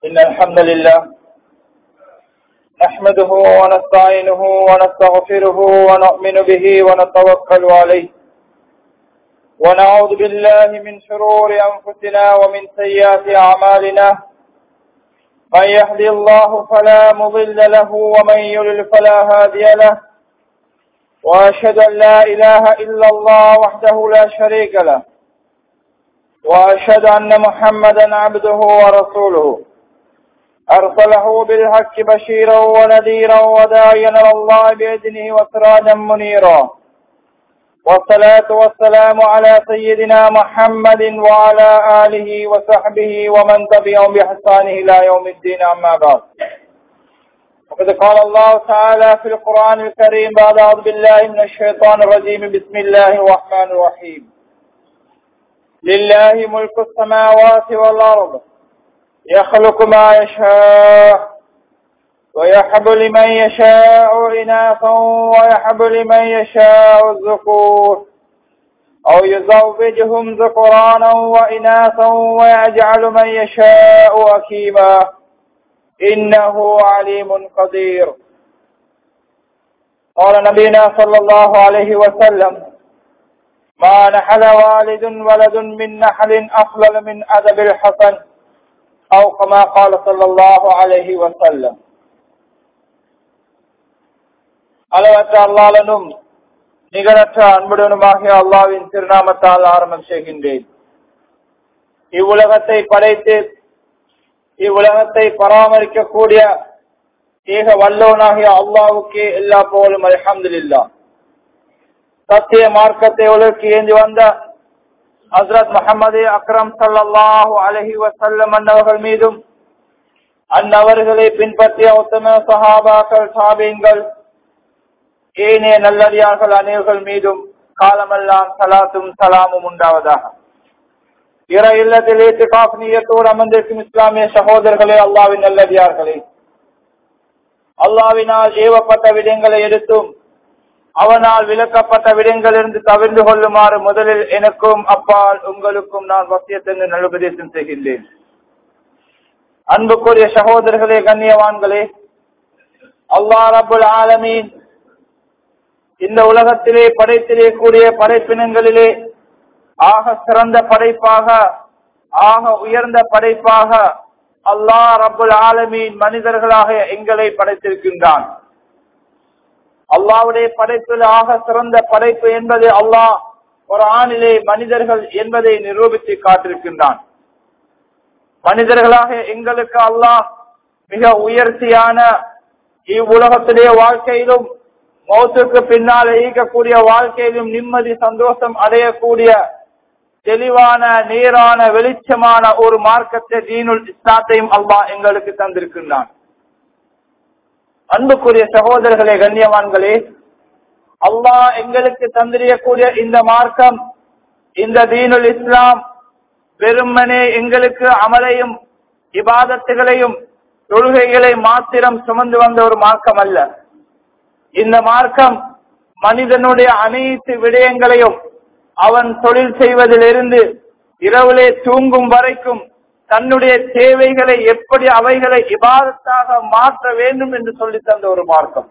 إن الحمد لله نحمده ونستعينه ونستغفره ونؤمن به ونتوكل عليه ونعوذ بالله من شرور أنفسنا ومن سيئات أعمالنا من يهدي الله فلا مضل له ومن يضلل فلا هادي له وأشهد أن لا إله إلا الله وحده لا شريك له وأشهد أن محمدا عبده ورسوله أرسله بالحق بشيرا ونذيرا وداعيا إلى الله بإذنه وسراجا منيرا والصلاة والسلام على سيدنا محمد وعلى آله وصحبه ومن تبعهم بإحسانه إلى يوم الدين أما بعد وقد قال الله تعالى في القرآن الكريم بعد أعوذ بالله من الشيطان الرجيم بسم الله الرحمن الرحيم لله ملك السماوات والأرض يخلق ما يشاء ويحب لمن يشاء إناثا ويحب لمن يشاء الذكور أو يزوجهم ذكرانا وإناثا ويجعل من يشاء أكيما إنه عليم قدير قال نبينا صلى الله عليه وسلم ما نحل والد ولد من نحل أفضل من أدب الحسن أو كما قال صلى الله عليه وسلم அளவற்ற அல்லாளனும் நிகரற்ற அன்புடனுமாகிய அல்லாவின் திருநாமத்தால் ஆரம்பம் செய்கின்றேன் இவ்வுலகத்தை படைத்து இவ்வுலகத்தை பராமரிக்கக்கூடிய ஏக வல்லவனாகிய அல்லாவுக்கே எல்லா போலும் அலமதுல்லா சத்திய மார்க்கத்தை உலகி ஏந்தி வந்த ஹசரத் முகமது அக்ரம் சல்லாஹூ அலஹி வசல்லம் அன்னவர்கள் மீதும் அந்நவர்களை பின்பற்றிய உத்தம சஹாபாக்கள் சாபியங்கள் ஏனைய நல்லடியார்கள் அனைவர்கள் மீதும் காலமெல்லாம் சலாத்தும் சலாமும் உண்டாவதாக இற இல்லத்தில் ஏற்று காஃபினியத்தோடு அமர்ந்திருக்கும் இஸ்லாமிய சகோதரர்களே அல்லாவின் நல்லடியார்களே அல்லாவினால் ஏவப்பட்ட விடயங்களை எடுத்தும் அவனால் விளக்கப்பட்ட விடயங்களிலிருந்து தவிர்ந்து கொள்ளுமாறு முதலில் எனக்கும் அப்பால் உங்களுக்கும் நான் வசியத்திற்கு நல்லுபதேசம் செய்கின்றேன் அன்புக்குரிய சகோதரர்களே கண்ணியவான்களே அல்லா ரபுல் ஆலமீன் இந்த உலகத்திலே படைத்திலே கூடிய படைப்பினங்களிலே ஆக சிறந்த படைப்பாக ஆக உயர்ந்த படைப்பாக அல்லாஹ் ரபுல் ஆலமீன் மனிதர்களாக எங்களை படைத்திருக்கின்றான் அல்லாவுடைய படைப்பில் ஆக சிறந்த படைப்பு என்பது அல்லாஹ் ஒரு ஆணிலே மனிதர்கள் என்பதை நிரூபித்து காட்டிருக்கின்றான் மனிதர்களாக எங்களுக்கு அல்லாஹ் மிக உயர்த்தியான இவ்வுலகத்திலே வாழ்க்கையிலும் மௌத்துக்கு பின்னால் ஈக்கக்கூடிய வாழ்க்கையிலும் நிம்மதி சந்தோஷம் அடையக்கூடிய தெளிவான நேரான வெளிச்சமான ஒரு மார்க்கத்தை தீனுல் இஸ்லாத்தையும் அல்லாஹ் எங்களுக்கு தந்திருக்கின்றான் அன்புக்குரிய சகோதரர்களே கண்ணியவான்களே அல்லாஹ் எங்களுக்கு தந்திரியக்கூடிய இந்த மார்க்கம் இந்த தீனுல் இஸ்லாம் வெறுமனே எங்களுக்கு அமலையும் இபாதத்துகளையும் தொழுகைகளை மாத்திரம் சுமந்து வந்த ஒரு மார்க்கம் அல்ல இந்த மார்க்கம் மனிதனுடைய அனைத்து விடயங்களையும் அவன் தொழில் செய்வதிலிருந்து இரவிலே தூங்கும் வரைக்கும் தன்னுடைய தேவைகளை எப்படி அவைகளை இபாதத்தாக மாற்ற வேண்டும் என்று சொல்லி தந்த ஒரு மார்க்கம்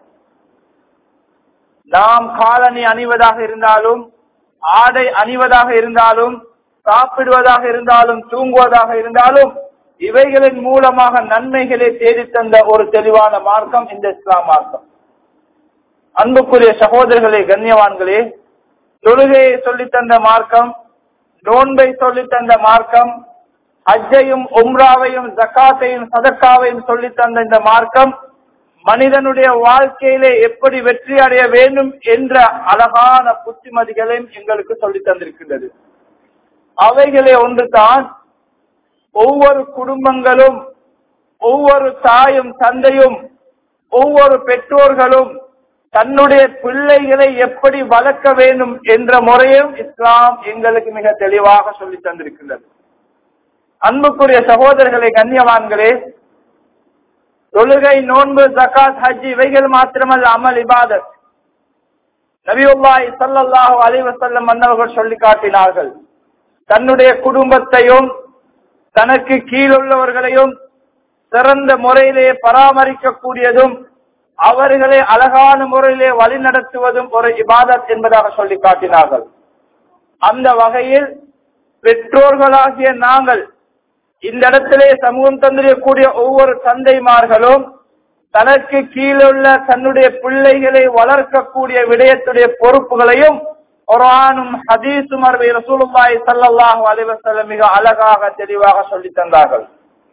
நாம் காலணி அணிவதாக இருந்தாலும் ஆடை அணிவதாக இருந்தாலும் சாப்பிடுவதாக இருந்தாலும் தூங்குவதாக இருந்தாலும் இவைகளின் மூலமாக நன்மைகளை தேடி தந்த ஒரு தெளிவான மார்க்கம் இந்த இஸ்லாம் மார்க்கம் அன்புக்குரிய சகோதரர்களே கண்ணியவான்களே தொழுகையை சொல்லித்தந்த மார்க்கம் நோன்பை சொல்லித்தந்த மார்க்கம் ஹஜ்ஜையும் உம்ராவையும் ஜக்காத்தையும் சதக்காவையும் சொல்லித்தந்த இந்த மார்க்கம் மனிதனுடைய வாழ்க்கையிலே எப்படி வெற்றி அடைய வேண்டும் என்ற அழகான புத்திமதிகளையும் எங்களுக்கு சொல்லி தந்திருக்கின்றது அவைகளே ஒன்று தான் ஒவ்வொரு குடும்பங்களும் ஒவ்வொரு தாயும் தந்தையும் ஒவ்வொரு பெற்றோர்களும் தன்னுடைய பிள்ளைகளை எப்படி வளர்க்க வேண்டும் என்ற முறையும் இஸ்லாம் எங்களுக்கு மிக தெளிவாக சொல்லி தந்திருக்கின்றது அன்புக்குரிய சகோதரர்களை கண்ணியவான்களே தொழுகை நோன்பு ஜக்காத் ஹஜ் இவைகள் மாத்திரமல்ல அமல் இபாதத் நபியுல்லாய் சல்லல்லாஹு அலைவசல்லம் மன்னவர்கள் சொல்லி காட்டினார்கள் தன்னுடைய குடும்பத்தையும் தனக்கு கீழுள்ளவர்களையும் சிறந்த முறையிலே பராமரிக்கக்கூடியதும் அவர்களை அழகான முறையிலே வழிநடத்துவதும் ஒரு இபாதத் என்பதாக சொல்லி காட்டினார்கள் அந்த வகையில் பெற்றோர்களாகிய நாங்கள் இந்த இடத்திலே சமூகம் தந்திரக்கூடிய ஒவ்வொரு தந்தைமார்களும் தனக்கு கீழுள்ள தன்னுடைய பிள்ளைகளை வளர்க்கக்கூடிய விடயத்துடைய பொறுப்புகளையும் குரானும் ஹதீசும் அருமை ரசூலுல்லாஹி ஸல்லல்லாஹு அலைஹி வஸல்லம் மிக அழகாக தெளிவாக சொல்லி தந்தார்கள்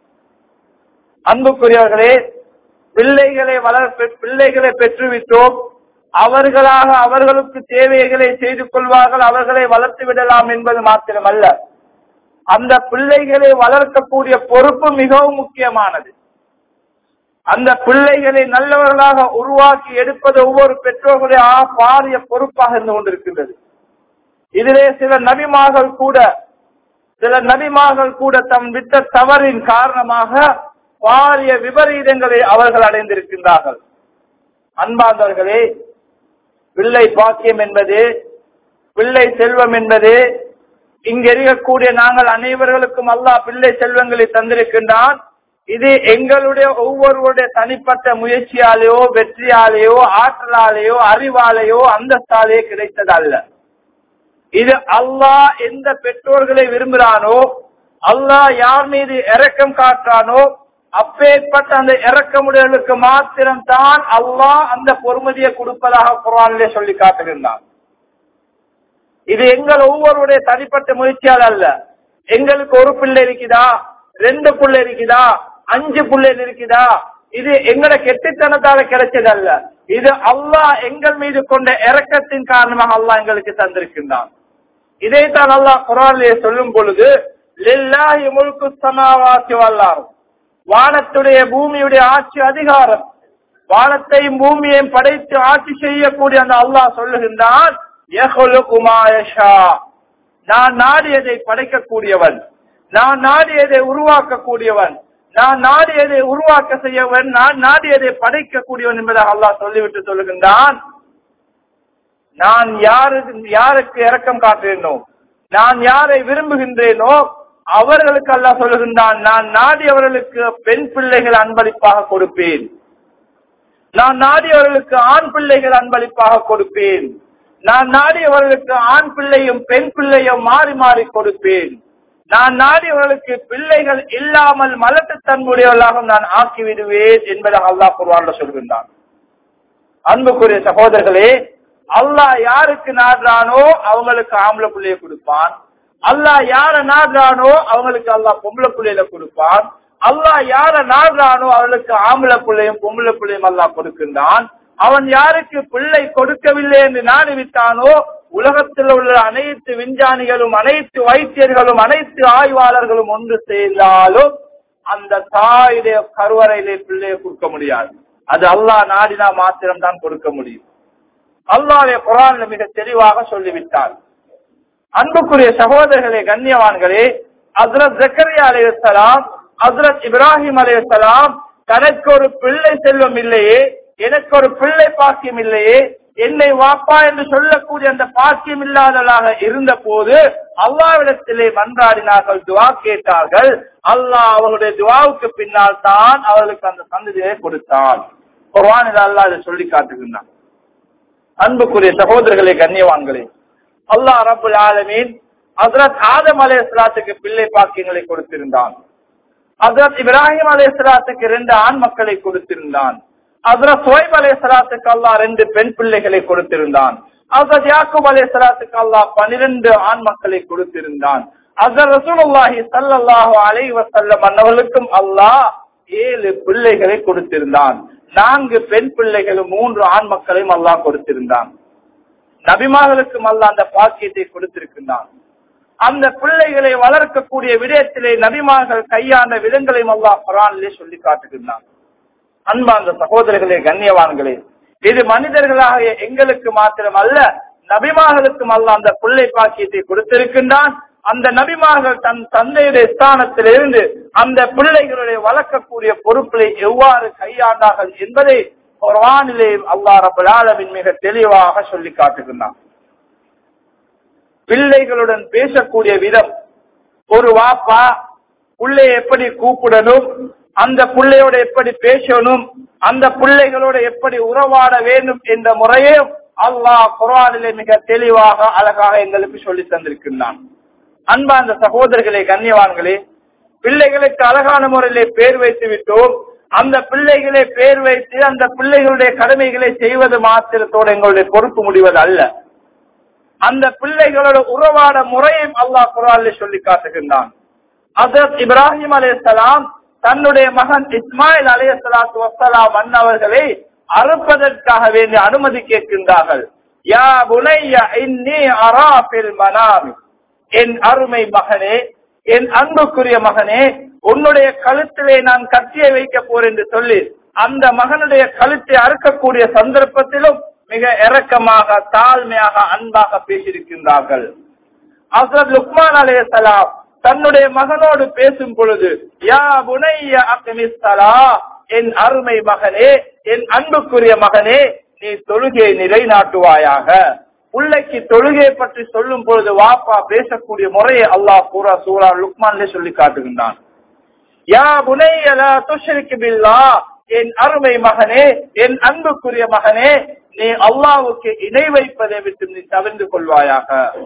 அன்புக்குரியவர்களே பிள்ளைகளை வளர்ப்பு பிள்ளைகளை பெற்றுவிட்டோம் அவர்களாக அவர்களுக்கு தேவைகளை செய்து கொள்வார்கள் அவர்களை வளர்த்து விடலாம் என்பது மாத்திரமல்ல அந்த பிள்ளைகளை வளர்க்கக்கூடிய பொறுப்பு மிகவும் முக்கியமானது அந்த பிள்ளைகளை நல்லவர்களாக உருவாக்கி எடுப்பது ஒவ்வொரு பெற்றோர்களுடைய பாரிய பொறுப்பாக இருந்து கொண்டிருக்கின்றது இதிலே சில நபிமார்கள் கூட சில நபிமார்கள் கூட தம் விட்ட தவறின் காரணமாக பாரிய விபரீதங்களை அவர்கள் அடைந்திருக்கின்றார்கள் அன்பாந்தவர்களே பிள்ளை பாக்கியம் என்பது பிள்ளை செல்வம் என்பது இங்க இருக்கக்கூடிய நாங்கள் அனைவர்களுக்கும் அல்லாஹ் பிள்ளை செல்வங்களை தந்திருக்கின்றான் இது எங்களுடைய ஒவ்வொருவருடைய தனிப்பட்ட முயற்சியாலேயோ வெற்றியாலேயோ ஆற்றலாலேயோ அறிவாலேயோ அந்தஸ்தாலேயோ கிடைத்தது அல்ல இது அல்லாஹ் எந்த பெற்றோர்களை விரும்புகிறானோ அல்லாஹ் யார் மீது இரக்கம் காட்டுறானோ அப்பேற்பட்ட அந்த இறக்கமுடையவர்களுக்கு மாத்திரம் தான் அல்லாஹ் அந்த பொறுமதியை கொடுப்பதாக குரானிலே சொல்லி காட்டுகின்றான் இது எங்கள் ஒவ்வொருடைய தனிப்பட்ட முயற்சியால் அல்ல எங்களுக்கு ஒரு பிள்ளை இருக்குதா ரெண்டு பிள்ளை இருக்குதா அஞ்சு பிள்ளைகள் இருக்குதா இது எங்கட கெட்டித்தனத்தால கிடைச்சது அல்ல இது அல்லாஹ் எங்கள் மீது கொண்ட இறக்கத்தின் காரணமாக அல்லாஹ் எங்களுக்கு தந்திருக்கின்றான் இதைத்தான் அல்லாஹ் குரானிலே சொல்லும் பொழுது லில்லாஹி முல்கு சமாவாசி வல்லாரும் வானத்துடைய பூமியுடைய ஆட்சி அதிகாரம் வானத்தையும் பூமியையும் படைத்து ஆட்சி செய்யக்கூடிய அந்த அல்லாஹ் சொல்லுகின்றான் நான் நாடியதை படைக்கக்கூடியவன் நான் நாடியதை உருவாக்கக்கூடியவன் நான் நாடியதை உருவாக்க செய்யவன் நான் நாடியதை படைக்கக்கூடியவன் என்பதாக அல்லாஹ் சொல்லிவிட்டு சொல்லுகின்றான் நான் யாருக்கு யாருக்கு இரக்கம் காட்டுகிறேனோ நான் யாரை விரும்புகின்றேனோ அவர்களுக்கு அல்லாஹ் சொல்லுகின்றான் நான் நாடியவர்களுக்கு பெண் பிள்ளைகள் அன்பளிப்பாக கொடுப்பேன் நான் நாடியவர்களுக்கு ஆண் பிள்ளைகள் அன்பளிப்பாக கொடுப்பேன் நான் நாடியவர்களுக்கு ஆண் பிள்ளையும் பெண் பிள்ளையும் மாறி மாறி கொடுப்பேன் நான் நாடியவர்களுக்கு பிள்ளைகள் இல்லாமல் மலட்டுத்தன்மையுடையவர்களாக நான் ஆக்கி விடுவேன் என்பதாக அல்லாஹ் குர்வான்ல சொல்கின்றான் அன்புக்குரிய சகோதரர்களே அல்லாஹ் யாருக்கு நாடுறானோ அவங்களுக்கு ஆம்பளை பிள்ளைய கொடுப்பான் அல்லாஹ் யார நாடுறானோ அவங்களுக்கு அல்லாஹ் பொம்பளை பிள்ளையில கொடுப்பான் அல்லாஹ் யார நாடுறானோ அவளுக்கு ஆம்பளை பிள்ளையும் பொம்பளை பிள்ளையும் அல்லாஹ் கொடுக்கின்றான் அவன் யாருக்கு பிள்ளை கொடுக்கவில்லை என்று நாடி விட்டானோ உலகத்தில் உள்ள அனைத்து விஞ்ஞானிகளும் அனைத்து வைத்தியர்களும் அனைத்து ஆய்வாளர்களும் ஒன்று செய்தாலும் அந்த தாயுடைய கருவறையிலே பிள்ளையை கொடுக்க முடியாது அது அல்லாஹ் நாடினா மாத்திரம் தான் கொடுக்க முடியும் அல்லாஹ்வே குரான் மிக தெளிவாக சொல்லிவிட்டார் அன்புக்குரிய சகோதரர்களே கண்ணியவான்களே ஹசரத் ஜக்கரியா அலையலாம் ஹசரத் இப்ராஹிம் அலையலாம் தனக்கு ஒரு பிள்ளை செல்வம் இல்லையே எனக்கு ஒரு பிள்ளை பாக்கியம் இல்லையே என்னை வாப்பா என்று சொல்லக்கூடிய அந்த பாக்கியம் இல்லாதவர்களாக இருந்த போது அல்லாவிடத்திலே மன்றாடினார்கள் துவா கேட்டார்கள் அல்லாஹ் அவர்களுடைய துவாவுக்கு பின்னால் தான் அவர்களுக்கு அந்த சந்ததியை கொடுத்தான் குர்ஆன் இதை அல்லாஹ் இதை சொல்லி காட்டுகின்றான் அன்புக்குரிய சகோதரர்களே கண்ணியவான்களே அல்லாஹ் ரபுல் ஆலமீன் ஹசரத் ஆதம் அலையாத்துக்கு பிள்ளை பாக்கியங்களை கொடுத்திருந்தான் ஹசரத் இப்ராஹிம் அலையாத்துக்கு ரெண்டு ஆண் மக்களை கொடுத்திருந்தான் ஹசரத் சோய்ப் அலையாத்துக்கு அல்லாஹ் ரெண்டு பெண் பிள்ளைகளை கொடுத்திருந்தான் ஹசரத் யாக்கூப் அலையாத்துக்கு அல்லாஹ் பனிரெண்டு ஆண் மக்களை கொடுத்திருந்தான் ஹசரத் ரசூலுல்லாஹி ஸல்லல்லாஹு அலைஹி வஸல்லம் அன்னவர்களுக்கும் அல்லாஹ் ஏழு பிள்ளைகளை கொடுத்திருந்தான் நான்கு பெண் பிள்ளைகளும் மூன்று ஆண் மக்களையும் அல்லாஹ் கொடுத்திருந்தான் நபிமார்களுக்கும் அல்ல அந்த பாக்கியத்தை கொடுத்திருக்கின்றான் அந்த பிள்ளைகளை வளர்க்கக்கூடிய விடயத்திலே நபிமார்கள் கையாண்ட விதங்களையும் அல்லாஹ் குரானிலே சொல்லி காட்டுகின்றான் அன்பார்ந்த சகோதரர்களே கண்ணியவான்களே இது மனிதர்களாக எங்களுக்கு மாத்திரம் அல்ல நபிமார்களுக்கும் அல்ல அந்த பிள்ளை பாக்கியத்தை கொடுத்திருக்கின்றான் அந்த நபிமார்கள் தன் தந்தையுடைய ஸ்தானத்திலிருந்து அந்த பிள்ளைகளுடைய வளர்க்கக்கூடிய பொறுப்பை எவ்வாறு கையாண்டார்கள் என்பதை குர்ஆனிலே அல்லாஹ் ரப்பல் ஆலமீன் மிக தெளிவாக சொல்லி காட்டுகின்றான் பிள்ளைகளுடன் பேசக்கூடிய விதம் ஒரு வாப்பா உள்ளே எப்படி கூப்பிடணும் அந்த பிள்ளையோட எப்படி பேசணும் அந்த பிள்ளைகளோட எப்படி உறவாட வேண்டும் என்ற முறையும் அல்லாஹ் குரானிலே மிக தெளிவாக அழகாக எங்களுக்கு சொல்லி தந்திருக்கின்றான் அன்பா அந்த சகோதரர்களே கண்ணியவான்களே பிள்ளைகளுக்கு அழகான முறையிலே பேர் வைத்து விட்டோம் அந்த பிள்ளைகளை பேர் வைத்து அந்த பிள்ளைகளுடைய கடமைகளை செய்வது மாத்திரத்தோடு எங்களுடைய பொறுப்பு முடிவது அல்ல அந்த பிள்ளைகளோட உறவாட முறையும் அல்லாஹ் குரானிலே சொல்லி காட்டுகின்றான் அதத் இப்ராஹிம் அலையாம் தன்னுடைய மகன் இஸ்மாயில் அலையலாத்து வசலாம் அண்ணவர்களை அறுப்பதற்காக வேண்டிய அனுமதி கேட்கின்றார்கள் யா புனைய இன்னி அராபில் மனாமி என் அருமை மகனே என் அன்புக்குரிய மகனே உன்னுடைய கழுத்திலே நான் கத்தியை வைக்க போறேன் என்று சொல்லி அந்த மகனுடைய கழுத்தை அறுக்கக்கூடிய சந்தர்ப்பத்திலும் மிக இரக்கமாக தாழ்மையாக அன்பாக பேசியிருக்கின்றார்கள் ஹசரத் லுக்மான் அலையலாம் தன்னுடைய மகனோடு பேசும் பொழுது யா புனைய அக்மிஸ்தலா என் அருமை மகனே என் அன்புக்குரிய மகனே நீ தொழுகையை நிலைநாட்டுவாயாக பிள்ளைக்கு தொழுகை பற்றி சொல்லும் பொழுது வாப்பா பேசக்கூடிய முறையை அல்லாஹ் பூரா சூரா லுக்மான்லே சொல்லி காட்டுகின்றான் யா புனையலா துஷரிக்கு பில்லா என் அருமை மகனே என் அன்புக்குரிய மகனே நீ அல்லாவுக்கு இணை வைப்பதை விட்டு நீ தவிர்ந்து கொள்வாயாக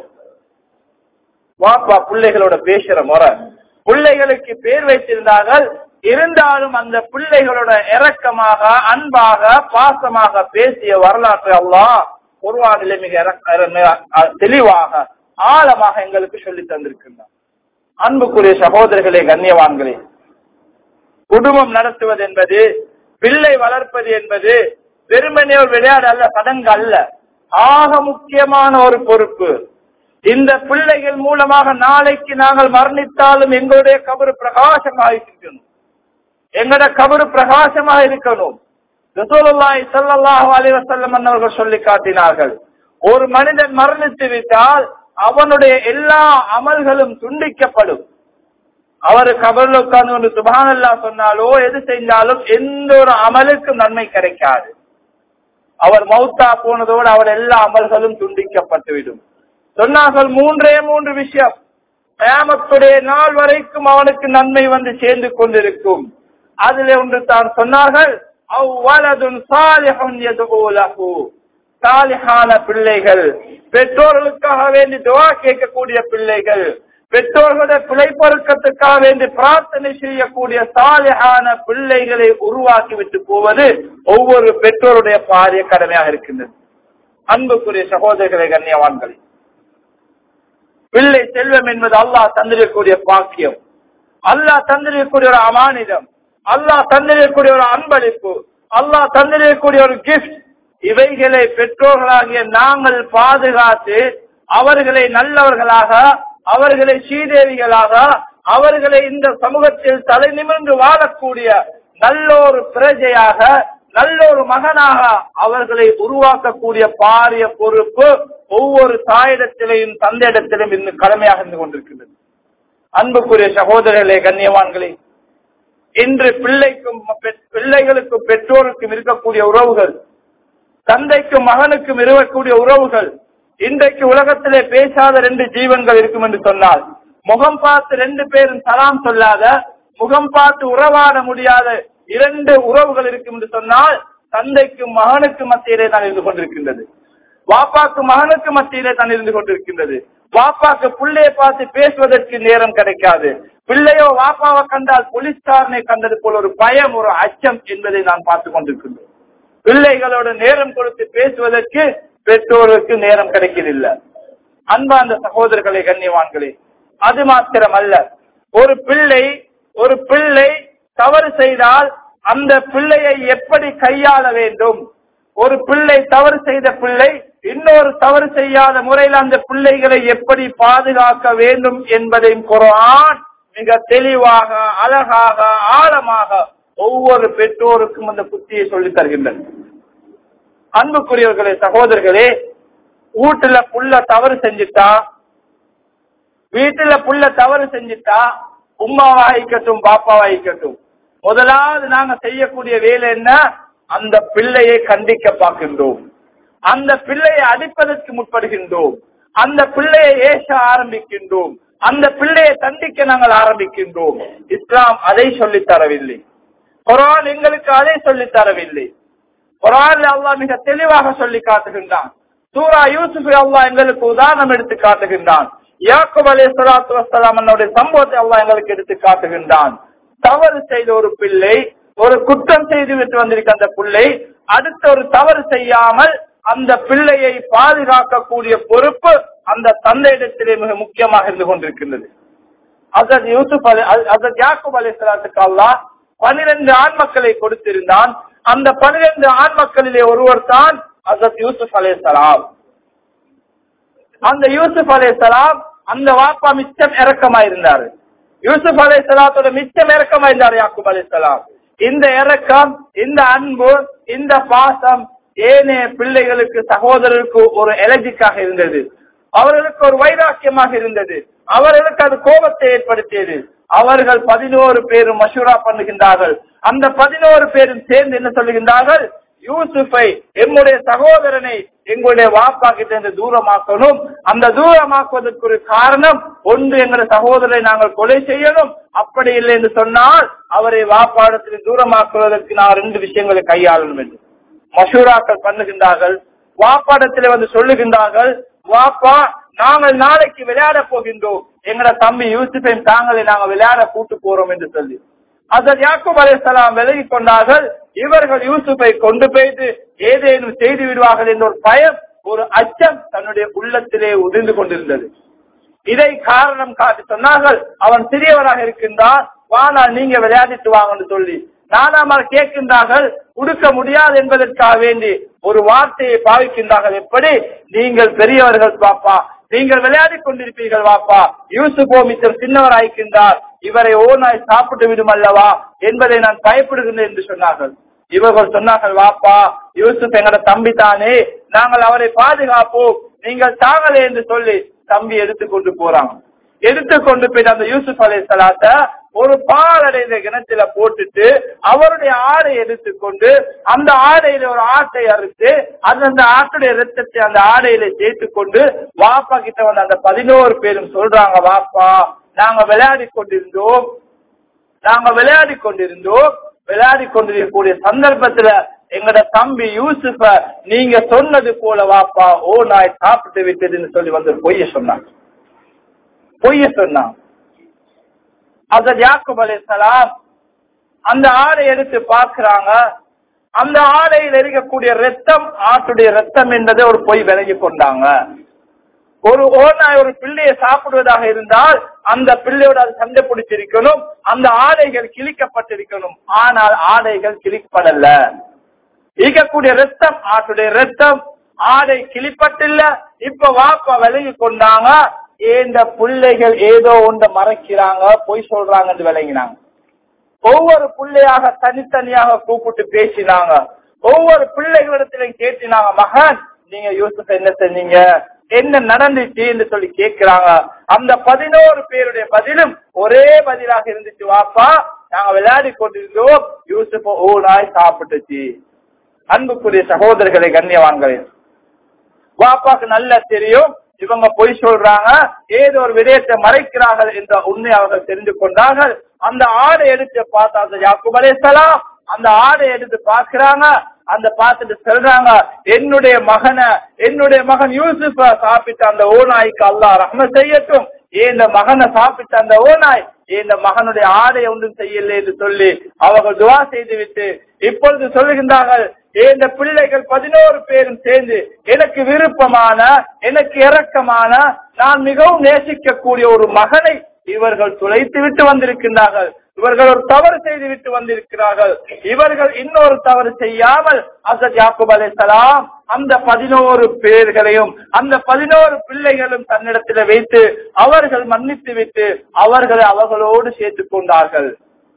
வாப்பா பிள்ளைகளோட பேசுற முறை பிள்ளைகளுக்கு பேர் வைத்திருந்தார்கள் இருந்தாலும் அந்த பிள்ளைகளோட இரக்கமாக அன்பாக பாசமாக பேசிய வரலாற்று அல்லாஹ் குர்வானிலே மிக தெளிவாக ஆழமாக எங்களுக்கு சொல்லி தந்திருக்கின்றார் அன்புக்குரிய சகோதரர்களே கண்ணியவான்களே குடும்பம் நடத்துவது என்பது பிள்ளை வளர்ப்பது என்பது வெறுமனே ஒரு விளையாடு அல்ல சடங்கு அல்ல ஆக முக்கியமான ஒரு பொறுப்பு இந்த பிள்ளைகள் மூலமாக நாளைக்கு நாங்கள் மரணித்தாலும் எங்களுடைய கபரு பிரகாசமாக இருக்கணும் எங்கட கபரு பிரகாசமாக இருக்கணும் ரசூலுல்லாஹி ஸல்லல்லாஹு அலைஹி வஸல்லம் அவர்கள் சொல்லி காட்டினார்கள் ஒரு மனிதன் மரணித்து விட்டால் அவனுடைய எல்லா அமல்களும் துண்டிக்கப்படும் அவர் கபர்ல உட்கார்ந்து கொண்டு சுபானல்லா சொன்னாலோ எது செஞ்சாலும் எந்த ஒரு அமலுக்கும் நன்மை கிடைக்காது அவர் மௌத்தா போனதோடு அவர் எல்லா அமல்களும் துண்டிக்கப்பட்டுவிடும் சொன்னார்கள் மூன்றே மூன்று விஷயம் கயாமத்துடைய நாள் வரைக்கும் அவனுக்கு நன்மை வந்து சேர்ந்து கொண்டிருக்கும் அதில் ஒன்று தான் சொன்னார்கள் அவ்வளதுன் சாலிஹுன் யதுலஹு சாலிஹான பிள்ளைகள் பெற்றோர்களுக்காக வேண்டி துவா கேட்கக்கூடிய பிள்ளைகள் பெற்றோர்களுடைய பிழை பொருட்கத்துக்காக வேண்டி பிரார்த்தனை செய்யக்கூடிய சாலிஹான பிள்ளைகளை உருவாக்கி விட்டு போவது ஒவ்வொரு பெற்றோருடைய பாரிய கடமையாக இருக்கின்றது அன்புக்குரிய சகோதரர்களை கண்ணியவான்களே பிள்ளை செல்வம் என்பது அல்லாஹ் தந்திருக்கக்கூடிய பாக்கியம் அல்லாஹ் தந்திருக்கக்கூடிய ஒரு அமானிதம் அல்லாஹ் தந்திருக்கக்கூடிய ஒரு அன்பளிப்பு அல்லாஹ் தந்திருக்கக்கூடிய ஒரு கிஃப்ட் இவைகளை பெற்றோர்களாகிய நாங்கள் பாதுகாத்து அவர்களை நல்லவர்களாக அவர்களை ஸ்ரீதேவிகளாக அவர்களை இந்த சமூகத்தில் தலை நிமிர்ந்து வாழக்கூடிய நல்லொரு பிரஜையாக நல்லொரு மகனாக அவர்களை உருவாக்கக்கூடிய பாரிய பொறுப்பு ஒவ்வொரு தாயிடத்திலையும் தந்தையிடத்திலும் இன்னும் கடமையாக இருந்து கொண்டிருக்கின்றது அன்புக்குரிய சகோதரர்களே கண்ணியவான்களே இன்று பிள்ளைக்கும் பிள்ளைகளுக்கும் பெற்றோருக்கும் இருக்கக்கூடிய உறவுகள் தந்தைக்கும் மகனுக்கும் இருக்கக்கூடிய உறவுகள் இன்றைக்கு உலகத்திலே பேசாத ரெண்டு ஜீவன்கள் இருக்கும் என்று சொன்னால் முகம் பார்த்து ரெண்டு பேரும் சலாம் சொல்லாத முகம் பார்த்து உறவாட முடியாத இரண்டு உறவுகள் இருக்கும் என்று சொன்னால் தந்தைக்கும் மகனுக்கு மத்தியிலே தான் இருந்து கொண்டிருக்கின்றது வாப்பாக்கு மகனுக்கு மத்தியிலே தான் இருந்து கொண்டிருக்கின்றது வாப்பாக்கு பிள்ளையை பார்த்து பேசுவதற்கு நேரம் கிடைக்காது பிள்ளையோ வாப்பாவை கண்டால் போலீஸ்காரனை கண்டது போல ஒரு பயம் ஒரு அச்சம் என்பதை நான் பார்த்து கொண்டிருக்கின்றோம் பிள்ளைகளோட நேரம் கொடுத்து பேசுவதற்கு பெற்றோருக்கு நேரம் கிடைக்கவில்லை அன்பார்ந்த சகோதரர்களே கண்ணியவான்களே அது மாத்திரம் அல்ல ஒரு பிள்ளை ஒரு பிள்ளை தவறு செய்தால் அந்த பிள்ளையை எப்படி கையாள வேண்டும் ஒரு பிள்ளை தவறு செய்த பிள்ளை இன்னொரு தவறு செய்யாத முறையில் அந்த பிள்ளைகளை எப்படி பாதுகாக்க வேண்டும் என்பதையும் குரான் மிக தெளிவாக அழகாக ஆழமாக ஒவ்வொரு பெற்றோருக்கும் அந்த புத்தியை சொல்லித் தருகின்றன அன்புக்குரியவர்களே சகோதரர்களே வீட்டுல புள்ள தவறு செஞ்சுட்டா வீட்டுல புள்ள தவறு செஞ்சுட்டா உமாவா இருக்கட்டும் பாப்பாவா இருக்கட்டும் முதலாவது நாங்க செய்யக்கூடிய வேலை என்ன அந்த பிள்ளையை கண்டிக்க பார்க்கின்றோம் அந்த பிள்ளையை அடிப்பதற்கு முற்படுகின்றோம் அந்த பிள்ளையை ஏச ஆரம்பிக்கின்றோம் அந்த பிள்ளையை தண்டிக்க நாங்கள் ஆரம்பிக்கின்றோம் இஸ்லாம் அதை சொல்லித் தரவில்லை குரான் எங்களுக்கு அதை சொல்லித் தரவில்லை குரான் அல்லாஹ் மிக தெளிவாக சொல்லி காட்டுகின்றான் சூரா யூசுப் அல்லாஹ் எங்களுக்கு உதாரணம் எடுத்து காட்டுகின்றான் யாக்குப் அலி சலாத்து வசலாம் என்னுடைய சம்பவத்தை அல்லாஹ் எங்களுக்கு எடுத்து காட்டுகின்றான் தவறு செய்த ஒரு பிள்ளை ஒரு குற்றம் செய்து விட்டு வந்திருக்க அந்த பிள்ளை அடுத்த ஒரு தவறு செய்யாமல் அந்த பிள்ளையை பாதுகாக்கக்கூடிய பொறுப்பு அந்த தந்தையிடத்திலே மிக முக்கியமாக இருந்து கொண்டிருக்கின்றது அசத் யூசுப் அலி அசத் யாக்குப் அலி சலாத்துக்கு அல்லாஹ் பனிரெண்டு ஆண் மக்களை கொடுத்திருந்தான் அந்த பனிரெண்டு ஆண் மக்களிலே ஒருவர் தான் அசத் யூசுப் அலேசலாம் அந்த யூசுப் அலேசலாம் அந்த வாப்பா மிச்சம் இறக்கமா இருந்தாரு யூசுப் அலேசலாத்தோட மிச்சம் இறக்கமா இருந்தார் யாக்குப் அலேசலாம் இந்த இறக்கம் இந்த அன்பு இந்த பாசம் ஏனைய பிள்ளைகளுக்கு சகோதரருக்கு ஒரு எலர்ஜிக்காக இருந்தது அவர்களுக்கு ஒரு வைராக்கியமாக இருந்தது அவர்களுக்கு அது கோபத்தை ஏற்படுத்தியது அவர்கள் பதினோரு பேரும் மஷூரா பண்ணுகின்றார்கள் அந்த பதினோரு பேரும் சேர்ந்து என்ன சொல்லுகின்றார்கள் யூசுஃபை எம்முடைய சகோதரனை எங்களுடைய வாப்பா கிட்ட இருந்து தூரமாக்கணும் அந்த தூரமாக்குவதற்கு ஒரு காரணம் ஒன்று எங்களுடைய சகோதரரை நாங்கள் கொலை செய்யணும் அப்படி இல்லை என்று சொன்னால் அவரை வாப்பாடத்தில் தூரமாக்குவதற்கு நான் ரெண்டு விஷயங்களை கையாளணும் என்று மஷூராக்கள் பண்ணுகின்றார்கள் வாப்பாடத்தில் வந்து சொல்லுகின்றார்கள் வாப்பா நாங்கள் நாளைக்கு விளையாட போகின்றோம் எங்கட தம்பி யூசுஃபையும் தாங்களை நாங்கள் விளையாட கூட்டு போறோம் என்று சொல்லி அதன் யாக்கூப் அலைசலாம் விலகி கொண்டார்கள் இவர்கள் யூசுஃபை கொண்டு போய்த்து ஏதேனும் செய்து விடுவார்கள் என்ற ஒரு பயம் ஒரு அச்சம் தன்னுடைய உள்ளத்திலே உதிர்ந்து கொண்டிருந்தது இதை காரணம் காட்டி சொன்னார்கள் அவன் சிறியவராக இருக்கின்றான் வானா நீங்க விளையாடிட்டு வாங்கன்னு சொல்லி நானாமல் கேட்கின்றார்கள் கொடுக்க முடியாது என்பதற்காக வேண்டி ஒரு வார்த்தையை பாவிக்கின்றார்கள் எப்படி நீங்கள் பெரியவர்கள் பாப்பா நீங்கள் விளையாடி கொண்டிருப்பீர்கள் வாப்பா யூசுபோ மிச்சம் சின்னவராயிருக்கின்றார் இவரை ஓனாய் சாப்பிட்டு விடும் அல்லவா என்பதை நான் பயப்படுகின்றேன் என்று சொன்னார்கள் இவர்கள் சொன்னார்கள் வாப்பா யூசுப் எங்கட தம்பி தானே நாங்கள் அவரை பாதுகாப்போம் நீங்கள் தாங்களே என்று சொல்லி தம்பி எடுத்துக்கொண்டு போறாங்க எடுத்துக்கொண்டு போய் அந்த யூசுப் அலை சலாத்த ஒரு பாலடைந்த கிணத்துல போட்டுட்டு அவருடைய ஆடை எடுத்துக்கொண்டு அந்த ஆடையில ஒரு ஆட்டை அறுத்து அது அந்த ஆட்டுடைய ரத்தத்தை அந்த ஆடையில சேர்த்து கொண்டு வாப்பா கிட்ட வந்து அந்த பதினோரு பேரும் சொல்றாங்க வாப்பா நாங்க விளையாடி கொண்டிருந்தோம் நாங்க விளையாடி கொண்டிருந்தோம் விளையாடி கொண்டிருக்கக்கூடிய சந்தர்ப்பத்துல எங்கட தம்பி யூசுஃப நீங்க சொன்னது போல வாப்பா ஓ நாய் சாப்பிட்டு விட்டதுன்னு சொல்லி வந்து பொய்ய சொன்னாங்க பொய்ய சொன்னான் அசத் யாக்குப் அலைசலாம் அந்த ஆடை எடுத்து பார்க்கிறாங்க அந்த ஆடையில் இருக்கக்கூடிய ரத்தம் ஆட்டுடைய ரத்தம் என்பதை ஒரு பொய் விலகி கொண்டாங்க ஒரு ஓனாய் ஒரு பிள்ளையை சாப்பிடுவதாக இருந்தால் அந்த பிள்ளையோட அது சண்டை பிடிச்சிருக்கணும் அந்த ஆடைகள் கிழிக்கப்பட்டிருக்கணும் ஆனால் ஆடைகள் கிழிக்கப்படல இருக்கக்கூடிய ரத்தம் ஆட்டுடைய ரத்தம் ஆடை கிழிப்பட்டில்ல இப்ப வாப்பா விலகி கொண்டாங்க இந்த பிள்ளைகள் ஏதோ ஒன்று மறைக்கிறாங்க பொய் சொல்றாங்கன்னு விளங்கினாங்க ஒவ்வொரு பிள்ளையாக தனித்தனியாக கூப்பிட்டு பேசினாங்க ஒவ்வொரு பிள்ளைகளிடத்திலும் கேட்டினாங்க மகன் நீங்க யூசுப் என்ன செஞ்சீங்க என்ன நடந்துச்சு என்று சொல்லி கேட்கிறாங்க அந்த பதினோரு பேருடைய பதிலும் ஒரே பதிலாக இருந்துச்சு வாப்பா நாங்க விளையாடி கொண்டிருந்தோம் யூசுப் ஓ நாய் சாப்பிட்டுச்சு அன்புக்குரிய சகோதரர்களை கண்ணியவான்களே வாப்பாக்கு நல்லா தெரியும் இவங்க பொய் சொல்றாங்க ஏதோ ஒரு விடயத்தை மறைக்கிறார்கள் என்ற உண்மை அவர்கள் தெரிந்து கொண்டார்கள் அந்த ஆடை எடுத்து பார்த்தா அந்த யாக்குப் அலைஹிஸ்ஸலாம் அந்த ஆடை எடுத்து பாக்குறாங்க அந்த பார்த்துட்டு சொல்றாங்க என்னுடைய மகனை என்னுடைய மகன் யூசுஃப சாப்பிட்ட அந்த ஓநாய்க்கு அல்லாஹ் ரஹ்ம செய்யட்டும் இந்த மகனை சாப்பிட்ட அந்த ஓநாய் இந்த மகனுடைய ஆடை ஒன்றும் செய்யல என்று சொல்லி அவர்கள் துவா செய்து விட்டு இப்பொழுது சொல்லுகின்றார்கள் இந்த பிள்ளைகள் பதினோரு பேரும் சேர்ந்து எனக்கு விருப்பமான எனக்கு இரக்கமான நான் மிகவும் நேசிக்கக்கூடிய ஒரு மகனை இவர்கள் துளைத்து விட்டு வந்திருக்கின்றார்கள் இவர்கள் ஒரு தவறு செய்து விட்டு வந்திருக்கிறார்கள் இவர்கள் இன்னொரு தவறு செய்யாமல் அசத் யாக்குப் அலைசலாம் அந்த பதினோரு பேர்களையும் அந்த பதினோரு பிள்ளைகளும் தன்னிடத்தில் வைத்து அவர்கள் மன்னித்து விட்டு அவர்களை அவர்களோடு சேர்த்துக் கொண்டார்கள்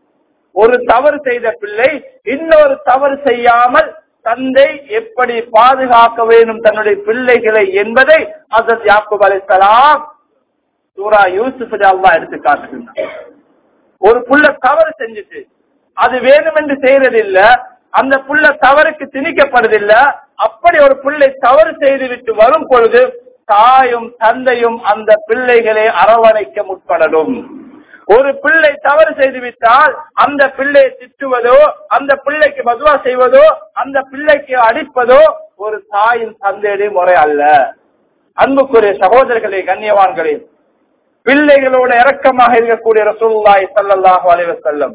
ஒரு தவறு செய்த பிள்ளை இன்னொரு தவறு செய்யாமல் தந்தை எப்படி பாதுகாக்க வேண்டும் தன்னுடைய பிள்ளைகளை என்பதை அசத் யாக்குப் அலைசலாம் சூரா யூசுப் அல்லா எடுத்து காட்டுகின்றார் ஒரு புள்ள தவறு செஞ்சுட்டு அது வேணுமென்று செய்யறதில்ல அந்த புள்ள தவறுக்கு திணிக்கப்படுதில்ல அப்படி ஒரு பிள்ளை தவறு செய்து விட்டு வரும் பொழுது தாயும் தந்தையும் அந்த பிள்ளைகளை அரவணைக்க முற்படணும் ஒரு பிள்ளை தவறு செய்து விட்டால் அந்த பிள்ளையை திட்டுவதோ அந்த பிள்ளைக்கு மதுவா செய்வதோ அந்த பிள்ளைக்கு அடிப்பதோ ஒரு தாயின் தந்தையுடைய முறை அல்ல அன்புக்குரிய சகோதரர்களே கண்ணியவான்களே பிள்ளைகளோட இரக்கமாக இருக்கக்கூடிய ரசூலுல்லாஹி ஸல்லல்லாஹு அலைஹி வஸல்லம்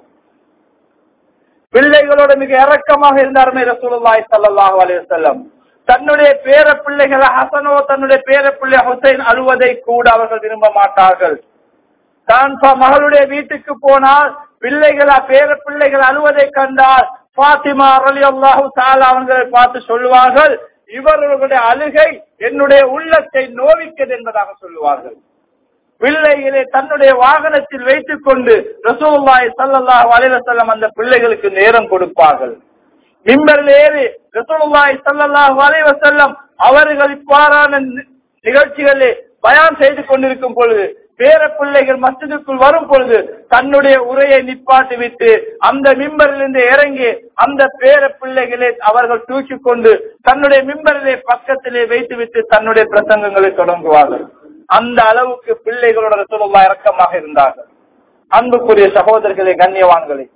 பிள்ளைகளோட மிக இரக்கமாக இருந்தாருமே ரசூலுல்லாஹி ஸல்லல்லாஹு அலைஹி வஸல்லம் தன்னுடைய பேர பிள்ளைகள் ஹசனோ தன்னுடைய பேர பிள்ளை ஹுசைன் அழுவதை கூட அவர்கள் விரும்ப மாட்டார்கள் தான் ப- மகளுடைய வீட்டுக்கு போனால் பிள்ளைகளா பேர பிள்ளைகள் அழுவதை கண்டால் பாத்திமா அலி அல்லாஹு அவங்களை பார்த்து சொல்லுவார்கள் இவர்களுடைய அழுகை என்னுடைய உள்ளத்தை நோவிக்கிறது என்பதாக சொல்லுவார்கள் பிள்ளைகளை தன்னுடைய வாகனத்தில் வைத்துக் கொண்டு ரசூலுல்லாஹி ஸல்லல்லாஹு அலைஹி வஸல்லம் அந்த பிள்ளைகளுக்கு நேரம் கொடுப்பார்கள் மிம்பரில் ஏறி ரசூலுல்லாஹி ஸல்லல்லாஹு அலைஹி வஸல்லம் அவர்கள் இவ்வாறான நி- நிகழ்ச்சிகளிலே பயான் செய்து கொண்டிருக்கும் பொழுது பேர பிள்ளைகள் மஸ்ஜிதுக்குள் வரும் பொழுது தன்னுடைய உரையை நிப்பாட்டி விட்டு அந்த மிம்பரிலிருந்து இறங்கி அந்த பேர பிள்ளைகளை அவர்கள் தூக்கி கொண்டு தன்னுடைய மிம்பரிலே பக்கத்திலே வைத்துவிட்டு தன்னுடைய பிரசங்கங்களை தொடங்குவார்கள் அந்த அளவுக்கு பிள்ளைகளோட ரசூலுல்லாஹ் இரக்கமாக இருந்தார்கள் அன்புக்குரிய சகோதரர்களே கண்ணியவான்களே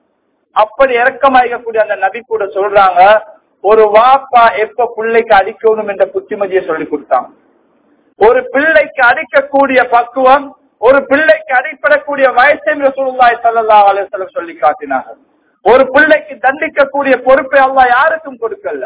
அப்படி இறக்கமாகக்கூடிய அந்த நபி கூட சொல்றாங்க ஒரு வாப்பா எப்ப பிள்ளைக்கு அடிக்கணும் என்ற புத்திமதியை சொல்லி கொடுத்தாங்க ஒரு பிள்ளைக்கு அடிக்கக்கூடிய பக்குவம் ஒரு பிள்ளைக்கு அடிப்படக்கூடிய வயசை ரசூலுல்லாஹி ஸல்லல்லாஹு அலைஹி வஸல்லம் சொல்லி காட்டினார்கள் ஒரு பிள்ளைக்கு தண்டிக்கக்கூடிய பொறுப்பை அல்லாஹ் யாருக்கும் கொடுக்கல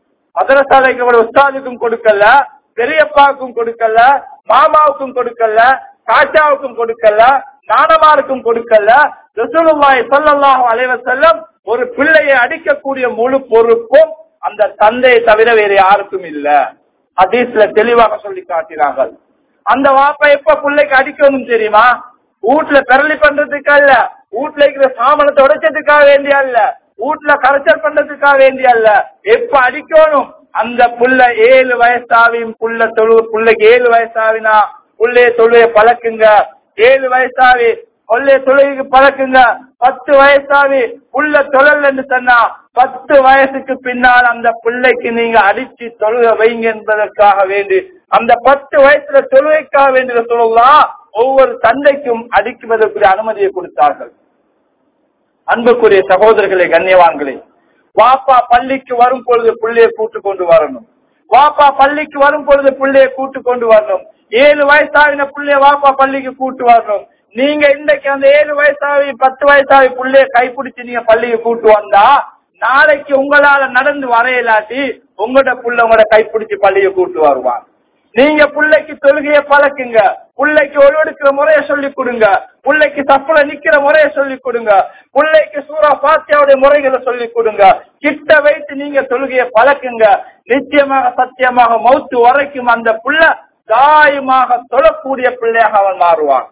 மதரசாலைக்கு உஸ்தாதுக்கும் கொடுக்கல பெரியப்பாவுக்கும் கொடுக்கல மாமாவுக்கும் கொடுக்கல காச்சாவுக்கும் கொடுக்கல நானமாருக்கும் கொடுக்கல ரசூலுல்லாஹி ஸல்லல்லாஹு அலைஹி வஸல்லம் ஒரு பிள்ளையை அடிக்கக்கூடிய முழு பொறுப்பும் அந்த தந்தையை தவிர வேற யாருக்கும் இல்ல ஹதீஸ்ல தெளிவாக சொல்லி காட்டினார்கள் அந்த வாப்பா எப்ப பிள்ளைக்கு அடிக்கணும் தெரியுமா வீட்டுல பெரளி பண்றதுக்கா இல்ல வீட்டுல இருக்கிற சாமனத்தை உடைச்சதுக்காக வேண்டிய அல்ல வீட்டுல கரைச்சல் பண்றதுக்காக வேண்டிய அல்ல எப்ப அடிக்கணும் அந்த புள்ள ஏழு வயசாவியும் புள்ள தொழு புள்ளைக்கு ஏழு வயசாவினா புள்ளைய தொழுய பழக்குங்க ஏழு வயசாவி கொள்ளைய தொழுகைக்கு பழக்குங்க பத்து வயசாவி புள்ள தொழல் என்று சொன்னா பத்து வயசுக்கு பின்னால் அந்த பிள்ளைக்கு நீங்க அடிச்சு தொழுக வைங்க என்பதற்காக வேண்டி அந்த பத்து வயசுல தொழுகைக்காக வேண்டிய சொல்லலாம் ஒவ்வொரு தந்தைக்கும் அடிக்குவதற்குரிய அனுமதியை கொடுத்தார்கள் அன்புக்குரிய சகோதரர்களே கண்ணியவான்களே வாப்பா பள்ளிக்கு வரும் பொழுது பிள்ளையை கூட்டு கொண்டு வரணும் வாப்பா பள்ளிக்கு வரும் பொழுது பிள்ளையை கூட்டு கொண்டு வரணும் ஏழு வயசாவின பிள்ளைய வாப்பா பள்ளிக்கு கூட்டு வரணும் நீங்க இன்னைக்கு அந்த ஏழு வயசாவி பத்து வயசாவி பிள்ளைய கைப்பிடிச்சு நீங்க பள்ளிக்கு கூட்டு வந்தா நாளைக்கு உங்களால நடந்து வரையலாட்டி உங்களோட புள்ள உங்களோட கைப்பிடிச்சு பள்ளியை கூட்டு வருவான் நீங்க பிள்ளைக்கு தொழுகைய பழக்குங்க பிள்ளைக்கு ஒழுவெடுக்கிற முறைய சொல்லி கொடுங்க பிள்ளைக்கு தப்புல நிக்கிற முறைய சொல்லி கொடுங்க பிள்ளைக்கு சூரா பாத்தியாவுடைய முறைகளை சொல்லி கொடுங்க கிட்ட வைத்து நீங்க தொழுகைய பழக்குங்க நிச்சயமாக சத்தியமாக மௌத்து வரைக்கும் அந்த புள்ள தாயமாக தொழக்கூடிய பிள்ளையாக அவன் மாறுவான்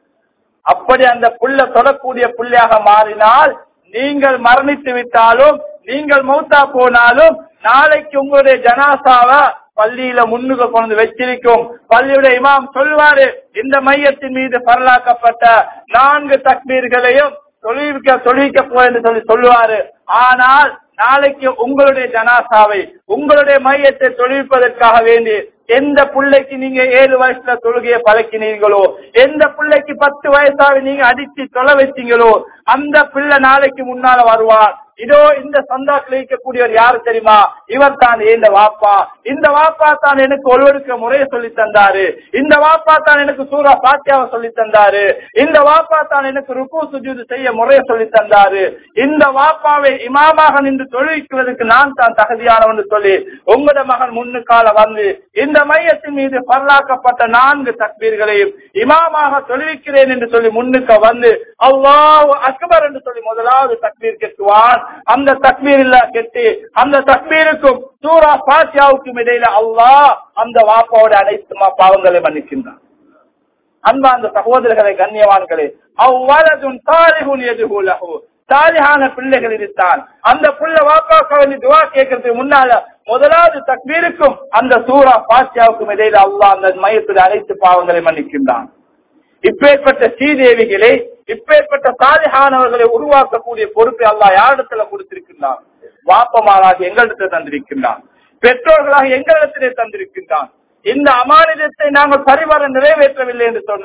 அப்படி அந்த புள்ள தொடக்கூடிய புள்ளையாக மாறினால் நீங்கள் மரணித்து விட்டாலும் நீங்கள் மௌத்தா போனாலும் நாளைக்கு உங்களுடைய ஜனாசாவை பள்ளியில முன்னுக்கு கொண்டு வச்சிருக்கும் பள்ளியுடைய இமாம் சொல்வாரு இந்த மையத்தின் மீது பரலாக்கப்பட்ட நான்கு தக்மீர்களையும் தொழில்விக்க தொழில்விக்க போ என்று சொல்லி சொல்லுவாரு ஆனால் நாளைக்கு உங்களுடைய ஜனாசாவை உங்களுடைய மையத்தை தொழில்ப்பதற்காக வேண்டி எந்த பிள்ளைக்கு நீங்க ஏழு வயசுல தொழுகையை பழக்கினீங்களோ எந்த பிள்ளைக்கு பத்து வயசாக நீங்க அடிச்சு தொலை வச்சீங்களோ அந்த பிள்ளை நாளைக்கு முன்னால வருவார் இதோ இந்த சந்தாக்கில் இருக்கக்கூடியவர் யாரு தெரியுமா இவர் தான் இந்த வாப்பா இந்த வாப்பா தான் எனக்கு ஒருவருக்கு முறையை சொல்லி தந்தாரு இந்த வாப்பா தான் எனக்கு சூரா பாத்தியாவை சொல்லி தந்தாரு இந்த வாப்பா தான் எனக்கு ருக்கு சுஜூது செய்ய முறையை சொல்லி தந்தாரு இந்த வாப்பாவை இமாமாக நின்று தொழிலுக்குவதற்கு நான் தான் தகுதியானவன் சொல்லி உங்களோட மகன் முன்னுக்கால வந்து இந்த மையத்தின் மீது பரலாக்கப்பட்ட நான்கு தக்பீர்களையும் இமாமாக தொழுவிக்கிறேன் என்று சொல்லி முன்னுக்கு வந்து அல்லாஹ் அக்பர் என்று சொல்லி முதலாவது தக்பீர் கெட்டுவான் அந்த தக்பீரில் கெட்டி அந்த தக்பீருக்கும் சூரா பாத்தியாவுக்கும் இடையில அல்லாஹ் அந்த வாப்பாவோட அனைத்து மா- பாவங்களை மன்னிக்கின்றான் அன்பா அந்த சகோதரர்களை கண்ணியவான்களே அவ்வளதும் தாலிகுன் எதுகுலகு சாலிஹான பிள்ளைகள் இருந்தான் அந்த புள்ள வாப்பாக்க வேண்டி துவா கேட்கறதுக்கு முன்னால முதலாவது தக்பீருக்கும் அந்த சூரா பாத்தியாவுக்கும் இடையில அல்லாஹ் அந்த மையத்துடைய அனைத்து பாவங்களை மன்னிக்கின்றான் இப்பேற்பட்ட ஸ்ரீதேவிகளை இப்பேற்பட்ட சாலிஹானவர்களை உருவாக்கக்கூடிய பொறுப்பை அல்லாஹ் யாரிடத்துல கொடுத்திருக்கின்றான் வாப்பமாராக எங்களிடத்தில் தந்திருக்கின்றான் பெற்றோர்களாக எங்களிடத்திலே தந்திருக்கின்றான் இந்த அமானிதத்தை நாங்கள் சரிவர நிறைவேற்றவில்லை என்று சொன்னால்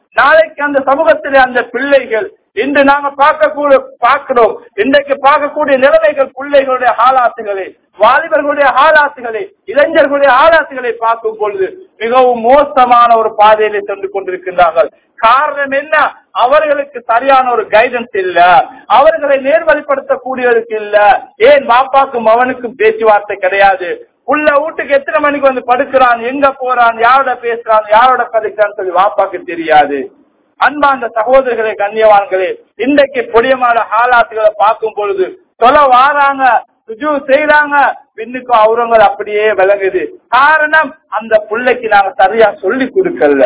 நாளைக்கு அந்த சமூகத்திலே அந்த பிள்ளைகள் இன்று நாங்க பார்க்கக்கூடிய பார்க்கிறோம் இன்றைக்கு பார்க்கக்கூடிய நிலைமைகள் பிள்ளைகளுடைய ஆளாத்துகளை வாலிபர்களுடைய ஆளாத்துகளை இளைஞர்களுடைய ஆளாத்துகளை பார்க்கும் பொழுது மிகவும் மோசமான ஒரு பாதையிலே சென்று கொண்டிருக்கின்றார்கள் காரணம் என்ன அவர்களுக்கு சரியான ஒரு கைடன்ஸ் இல்ல அவர்களை நேர்வழிப்படுத்தக்கூடியவருக்கு இல்ல ஏன் பாப்பாக்கும் அவனுக்கும் பேச்சுவார்த்தை கிடையாது உள்ள வீட்டுக்கு எத்தனை மணிக்கு வந்து படுக்கிறான் எங்க போறான் யாரோட பேசுறான் யாரோட கதைக்கிறான்னு சொல்லி வாப்பாக்கு தெரியாது அன்பாந்த சகோதரர்களே கண்ணியவான்களே இன்றைக்கு பொடியமான ஹாலாத்துகளை பார்க்கும் பொழுது தொலை வாராங்க சுஜு செய்யறாங்க பின்னுக்கு அவரங்கள் அப்படியே விளங்குது காரணம் அந்த பிள்ளைக்கு நாங்க சரியா சொல்லி கொடுக்கல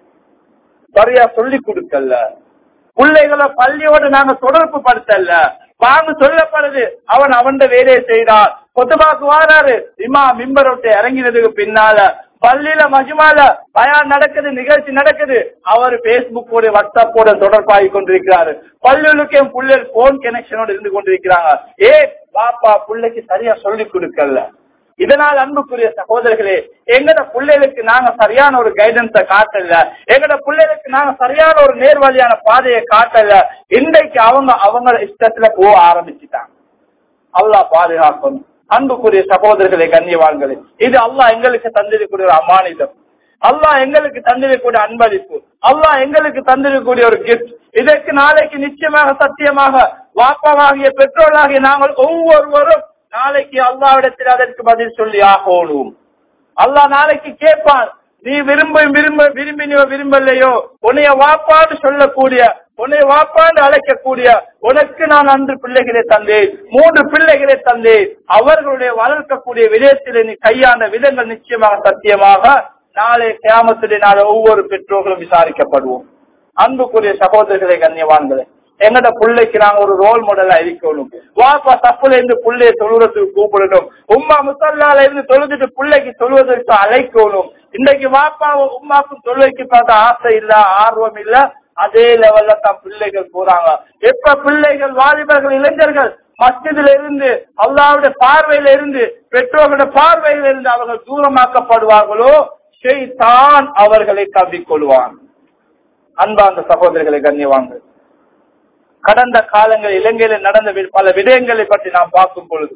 சரியா சொல்லி கொடுக்கல பிள்ளைகளை பள்ளியோடு நாங்க தொடர்பு படுத்தல வாங்க சொல்லப்படுது அவன் அவன் வேலையை செய்தான் கொத்துபாக்கு வாராரு இமா மிம்பர் விட்டு இறங்கினதுக்கு பின்னால பள்ளியில மஜுமால பயான் நடக்குது நிகழ்ச்சி நடக்குது அவர் பேஸ்புக்கோட வாட்ஸ்அப்போட தொடர்பாகி கொண்டிருக்கிறாரு பள்ளிகளுக்கு என் பிள்ளைகள் போன் கனெக்ஷனோட இருந்து கொண்டிருக்கிறாங்க ஏ பாப்பா பிள்ளைக்கு சரியா சொல்லி கொடுக்கல இதனால் அன்புக்குரிய சகோதரர்களே எங்கட பிள்ளைகளுக்கு நாங்க சரியான ஒரு கைடன்ஸ காட்டல எங்கட பிள்ளைகளுக்கு நாங்க சரியான ஒரு நேர்வழியான பாதையை காட்டல இன்றைக்கு அவங்க அவங்க இஷ்டத்துல போக ஆரம்பிச்சுட்டாங்க அல்லா பாதுகாக்கணும் அன்புக்குரிய சகோதரர்களே கண்ணியவான்களே இது அல்லாஹ் எங்களுக்கு தந்திருக்கூடிய ஒரு அமானிதம் அல்லாஹ் எங்களுக்கு தந்திருக்கக்கூடிய அன்பளிப்பு அல்லாஹ் எங்களுக்கு தந்திருக்கக்கூடிய ஒரு கிஃப்ட் இதற்கு நாளைக்கு நிச்சயமாக சத்தியமாக வாப்பமாகிய பெற்றோராகிய நாங்கள் ஒவ்வொருவரும் நாளைக்கு அல்லாவிடத்தில் அதற்கு பதில் சொல்லி ஆகணும் அல்லாஹ் நாளைக்கு கேட்பான் நீ விரும்ப விரும்ப விரும்பினியோ விரும்பலையோ உன்னைய வாப்பான்னு சொல்லக்கூடிய உன்னை வாப்பான்னு அழைக்கக்கூடிய உனக்கு நான் அன்று பிள்ளைகளை தந்தேன் மூன்று பிள்ளைகளை தந்தேன் அவர்களுடைய வளர்க்கக்கூடிய விதத்தில் நீ கையாண்ட விதங்கள் நிச்சயமாக சத்தியமாக நாளை கிராமத்துடைய நாளை ஒவ்வொரு பெற்றோர்களும் விசாரிக்கப்படுவோம் அன்புக்குரிய சகோதரர்களை கண்ணியவான்களே எங்கட பிள்ளைக்கு நாங்க ஒரு ரோல் மாடலா இருக்கணும் வாப்பா தப்புல இருந்து பிள்ளைய தொழுறதுக்கு கூப்பிடணும் உமா முசல்லால இருந்து தொழுதுட்டு பிள்ளைக்கு தொழுவதற்கு அழைக்கணும் இன்னைக்கு வாப்பாவும் உமாக்கும் தொழுவைக்கு பார்த்தா ஆசை இல்ல ஆர்வம் இல்ல அதே லெவல்ல தான் பிள்ளைகள் போறாங்க எப்ப பிள்ளைகள் வாலிபர்கள் இளைஞர்கள் மஸ்ஜிதில இருந்து அல்லாவுடைய பார்வையில இருந்து பெற்றோர்களுடைய பார்வையில இருந்து அவர்கள் தூரமாக்கப்படுவார்களோ தான் அவர்களை கவ்விக்கொள்வான் அன்பார்ந்த சகோதரர்களை கண்ணியவாங்க கடந்த காலங்கள் இலங்கையில நடந்த வி- பல விடயங்களை பற்றி நாம் பார்க்கும் பொழுது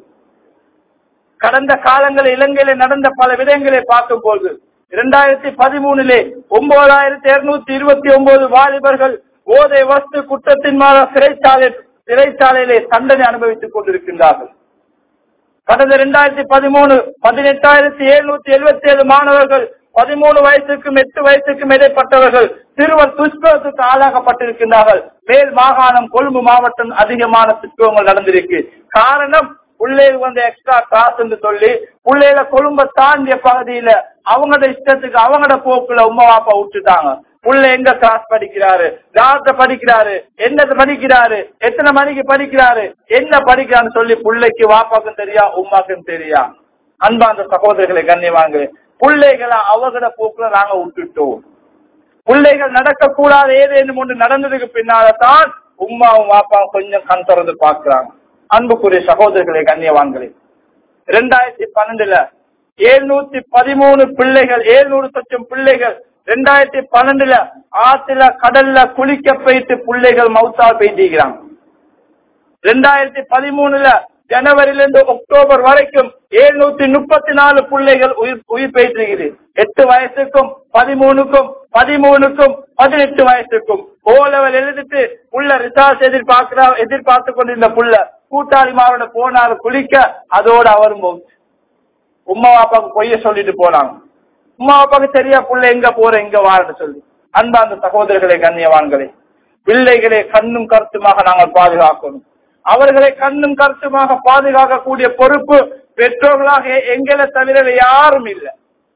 கடந்த காலங்களில் இலங்கையில நடந்த பல விடயங்களை பார்க்கும் பொழுது இரண்டாயிரத்தி பதிமூணிலே ஒன்பதாயிரத்தி இருநூத்தி இருபத்தி ஒன்பது வாலிபர்கள் போதை வஸ்து குற்றத்தின் மாத சிறைச்சாலை சிறைச்சாலையிலே தண்டனை அனுபவித்துக் கொண்டிருக்கின்றார்கள் கடந்த இரண்டாயிரத்தி பதிமூணு பதினெட்டாயிரத்தி எழுநூத்தி எழுபத்தி ஏழு மாணவர்கள் பதிமூணு வயசுக்கும் எட்டு வயசுக்கும் இடைப்பட்டவர்கள் சிறுவர் துஷ்பிரத்துக்கு ஆளாகப்பட்டிருக்கின்றார்கள் மேல் மாகாணம் கொழும்பு மாவட்டம் அதிகமான துஷ்பிரங்கள் நடந்திருக்கு காரணம் பிள்ளைகள் வந்து எக்ஸ்ட்ரா காசு என்று சொல்லி பிள்ளைகளை கொழும்ப தாண்டிய பகுதியில அவங்களோட இஷ்டத்துக்கு அவங்களோட போக்குல உமா வாப்பா விட்டுட்டாங்க புள்ள எங்க கிளாஸ் படிக்கிறாரு யார்கிட்ட படிக்கிறாரு என்னது படிக்கிறாரு எத்தனை மணிக்கு படிக்கிறாரு என்ன படிக்கிறான்னு சொல்லி புள்ளைக்கு வாப்பாக்கும் தெரியா உமாக்கும் தெரியா அன்பாந்த சகோதரர்களை கண்ணியவாங்க பிள்ளைகளை அவங்களோட போக்குல நாங்க விட்டுட்டோம் பிள்ளைகள் நடக்கக்கூடாத ஏதேனும் ஒன்று நடந்ததுக்கு பின்னால தான் உமாவும் வாப்பாவும் கொஞ்சம் கண் திறந்து பாக்குறாங்க அன்புக்குரிய சகோதரர்களே கண்ணியவான்களே இரண்டாயிரத்தி பன்னெண்டுல எழுநூத்தி பதிமூணு பிள்ளைகள் எழுநூறு லட்சம் பிள்ளைகள் ரெண்டாயிரத்தி பன்னெண்டுல ஆத்துல கடல்ல குளிக்க போயிட்டு பிள்ளைகள் மவுத்தா போயிட்டிருக்கிறாங்க ரெண்டாயிரத்தி பதிமூணுல ஜனவரில இருந்து அக்டோபர் வரைக்கும் எழுநூத்தி முப்பத்தி நாலு பிள்ளைகள் உயிர் உயிர் போயிட்டு எட்டு வயசுக்கும் பதிமூணுக்கும் பதிமூணுக்கும் பதினெட்டு வயசுக்கும் ஓ லெவல் எழுதிட்டு புள்ள ரிசார்ஜ் எதிர்பார்க்கிறா எதிர்பார்த்து கொண்டிருந்த புள்ள கூட்டாளிமாரோட போனாரு குளிக்க அதோட அவரும் போச்சு உமா பாப்பாக்கு பொய்ய சொல்லிட்டு போனாங்க உமா பாப்பாக்கு சரியா புள்ள எங்க போற எங்க வாரன்னு சொல்லி அன்பார்ந்த சகோதரர்களே கண்ணியவான்களே பிள்ளைகளை கண்ணும் கருத்துமாக நாங்கள் பாதுகாக்கணும் அவர்களை கண்ணும் கருத்துமாக பாதுகாக்கக்கூடிய பொறுப்பு பெற்றோர்களாக எங்களை தவிர வேறு யாரும் இல்லை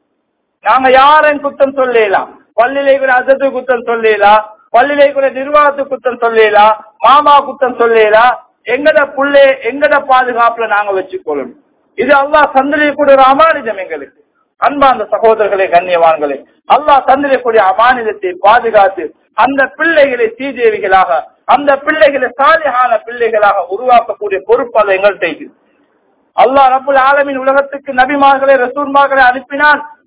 நாங்க யாரையும் குத்தம் சொல்லலாம் பள்ளியிலே கூட அதது குத்தம் சொல்லலாம் பள்ளியிலே கூட நிர்வாகத்து குத்தம் சொல்லலாம் மாமா குத்தம் சொல்லலாம் எங்கட புள்ளே எங்கட பாதுகாப்புல நாங்க வச்சுக்கொள்ளணும் இது அல்லாஹ் தந்திரக்கூடிய ஒரு அமானிதம் எங்களுக்கு அன்பார்ந்த சகோதரர்களே கண்ணியவான்களே அல்லாஹ் தந்திரக்கூடிய அமானிதத்தை பாதுகாத்து அந்த பிள்ளைகளை சீதேவிகளாக அந்த பிள்ளைகளை சாலிகான பிள்ளைகளாக உருவாக்கக்கூடிய பொறுப்பு அதை எங்கள்கிட்ட இருக்குது அல்லாஹ் ரபுல் ஆலமின் உலகத்துக்கு நபிமார்களை ரசூர்மார்களை அனுப்பினான்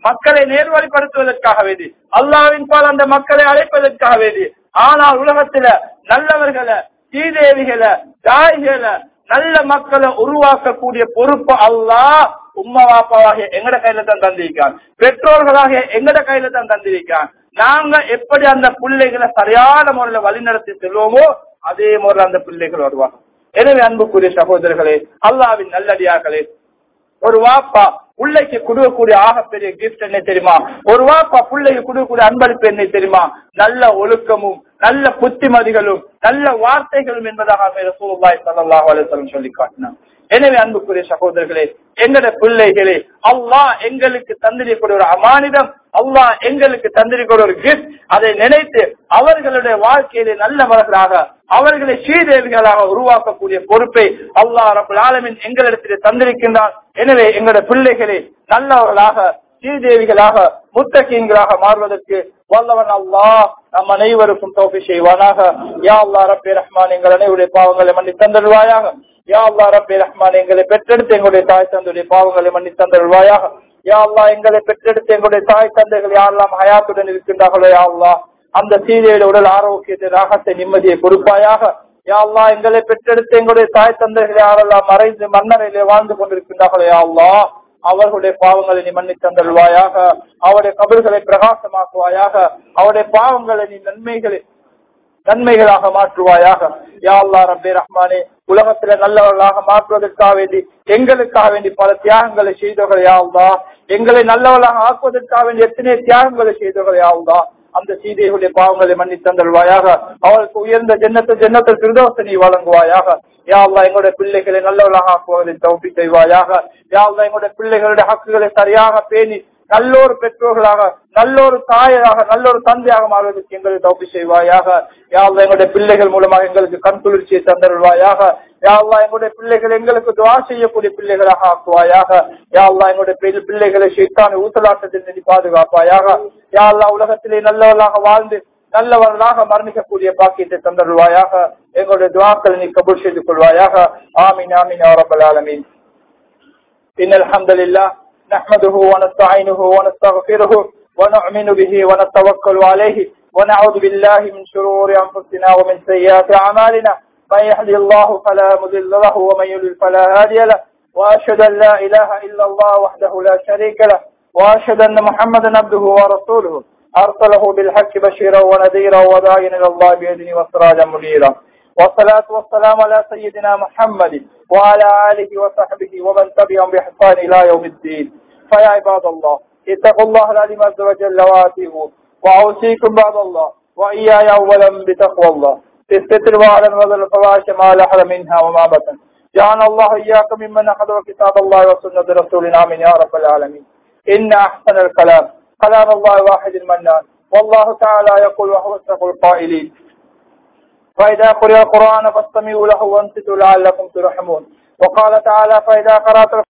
மக்களை நேர்வழிப்படுத்துவதற்காக வேண்டி அல்லாவின் பால் அந்த மக்களை அழைப்பதற்காக வேண்டி ஆனால் உலகத்துல நல்லவர்களை சீதேவிகளை தாய்களை நல்ல மக்களை உருவாக்கக்கூடிய பொறுப்பு அல்லாஹ் உம்மா வாப்பாவாக எங்கட கையில தான் தந்திருக்கான் பெற்றோர்களாக எங்கட கையில தான் தந்திருக்கான் நாங்க எப்படி அந்த பிள்ளைகளை சரியான முறையில வழிநடத்தி செல்வோமோ அதே முறையில் அந்த பிள்ளைகள் வருவாங்க எனவே அன்புக்குரிய சகோதரர்களே அல்லாவின் நல்லடியார்களே ஒரு வாப்பா பிள்ளைக்கு கொடுக்கக்கூடிய ஆகப்பெரிய கிஃப்ட் என்ன தெரியுமா ஒரு வாப்பா பிள்ளைக்கு கொடுக்கக்கூடிய அன்பளிப்பு என்ன தெரியுமா நல்ல ஒழுக்கமும் நல்ல புத்திமதிகளும் நல்ல வார்த்தைகளும் என்பதாக ரசூலுல்லாஹி ஸல்லல்லாஹு அலைஹி வஸல்லம் சொல்லி காட்டினார் எனவே அன்புக்குரிய சகோதரர்களே எங்கட பிள்ளைகளே அல்லாஹ் எங்களுக்கு தந்திரிக்கூடிய ஒரு அமானிதம் அல்லாஹ் எங்களுக்கு தந்திரிக்கூடிய ஒரு கிஃப்ட் அதை நினைத்து அவர்களுடைய வாழ்க்கையிலே நல்லவர்களாக அவர்களை ஸ்ரீதேவிகளாக உருவாக்கக்கூடிய பொறுப்பை அல்லாஹ் ரபுல் ஆலமின் எங்களிடத்தில் தந்திருக்கின்றான் எனவே எங்களுடைய பிள்ளைகளை நல்லவர்களாக ஸ்ரீதேவிகளாக முத்தகீன்களாக மாறுவதற்கு வல்லவன் அல்லாஹ் நம் அனைவருக்கும் தோப்பி செய்வானாக யா அல்லா ரப்பே ரஹ்மான் எங்கள் அனைவருடைய பாவங்களை மன்னி தந்தருவாயாக யா அல்லா ரப்பே ரஹ்மான் எங்களை பெற்றெடுத்து எங்களுடைய தாய் தந்தையுடைய பாவங்களை மன்னி தந்தருவாயாக யா அல்லா எங்களை பெற்றெடுத்து எங்களுடைய தாய் தந்தைகள் யாரெல்லாம் ஹயாத்துடன் இருக்கின்றார்களோ யா அல்லா அந்த சீதையோட உடல் ஆரோக்கியத்தை ராகத்தை நிம்மதியை கொடுப்பாயாக யா அல்லா எங்களை பெற்றெடுத்து எங்களுடைய தாய் தந்தைகள் யாரெல்லாம் மறைந்து மன்னரையிலே வாழ்ந்து கொண்டிருக்கின்றார்களோ யா அல்லா அவர்களுடைய பாவங்களை நீ மன்னி தந்தல்வாயாக அவருடைய கபல்களை பிரகாசமாக்குவாயாக அவருடைய பாவங்களை நீ நன்மைகளை நன்மைகளாக மாற்றுவாயாக யா அல்லா ரப்பே ரஹ்மானே உலகத்துல நல்லவர்களாக மாற்றுவதற்காக வேண்டி எங்களுக்காக வேண்டி பல தியாகங்களை செய்தவர்கள் யா அல்லா எங்களை நல்லவர்களாக ஆக்குவதற்காக வேண்டி எத்தனை தியாகங்களை செய்தவர்கள் யா அல்லா அந்த சீதைகளுடைய பாவங்களை மன்னி தந்தல்வாயாக அவளுக்கு உயர்ந்த ஜன்னத்தை ஜன்னத்தை திருதோசை நீ வழங்குவாயாக யா அல்லா எங்களுடைய பிள்ளைகளை நல்லவர்களாக ஆக்குவதை தௌப்பி செய்வாயாக யா அல்லா எங்களுடைய பிள்ளைகளுடைய ஹக்குகளை சரியாக பேணி நல்லொரு பெற்றோர்களாக நல்லொரு தாயராக நல்லொரு தந்தையாக மாறுவதற்கு எங்களை தௌப்பி செய்வாயாக யாழ்லா எங்களுடைய பிள்ளைகள் மூலமாக எங்களுக்கு கண் குளிர்ச்சியை தந்தருள்வாயாக யாழ்லா எங்களுடைய பிள்ளைகள் எங்களுக்கு துவா செய்யக்கூடிய பிள்ளைகளாக ஆக்குவாயாக யாழ்லா எங்களுடைய பெண் பிள்ளைகளை சைத்தான ஊசலாட்டத்தில் நிதி பாதுகாப்பாயாக யாழ்லா உலகத்திலே நல்லவர்களாக வாழ்ந்து நல்லவர்களாக மரணிக்கக்கூடிய பாக்கியத்தை தந்தருள்வாயாக எங்களுடைய துவாக்களை நீ கபூல் செய்து கொள்வாயாக ஆமீன் ஆமீன் ரப்பல் ஆலமீன் إن الحمد لله نحمده ونستعينه ونستغفره ونؤمن به ونتوكل عليه ونعوذ بالله من شرور أنفسنا ومن سيئات أعمالنا من يهدي الله فلا مضل له ومن يضلل فلا هادي له وأشهد أن لا إله إلا الله وحده لا شريك له وأشهد أن محمدا عبده ورسوله أرسله بالحق بشيرا ونذيرا وداعيا إلى الله بإذنه وسراجا منيرا والصلاة والسلام على سيدنا محمد وعلى آله وصحبه ومن تبعهم بإحسان إلى يوم الدين فيا عباد الله اتقوا الله العظيم عز وجل وآتيه وأوصيكم بعد الله وإياي أولا بتقوى الله في الستر وعلى الوضع الفواحش ما لحظ منها وما بطن جعل الله إياكم ممن أخذوا كتاب الله وسنة رسولنا من يا رب العالمين إن أحسن الكلام كلام الله واحد المنان والله تعالى يقول وهو أصدق القائلين فإذا قرئ القرآن فاستمعوا له وانصتوا لعلكم ترحمون وقال تعالى فإذا قرأت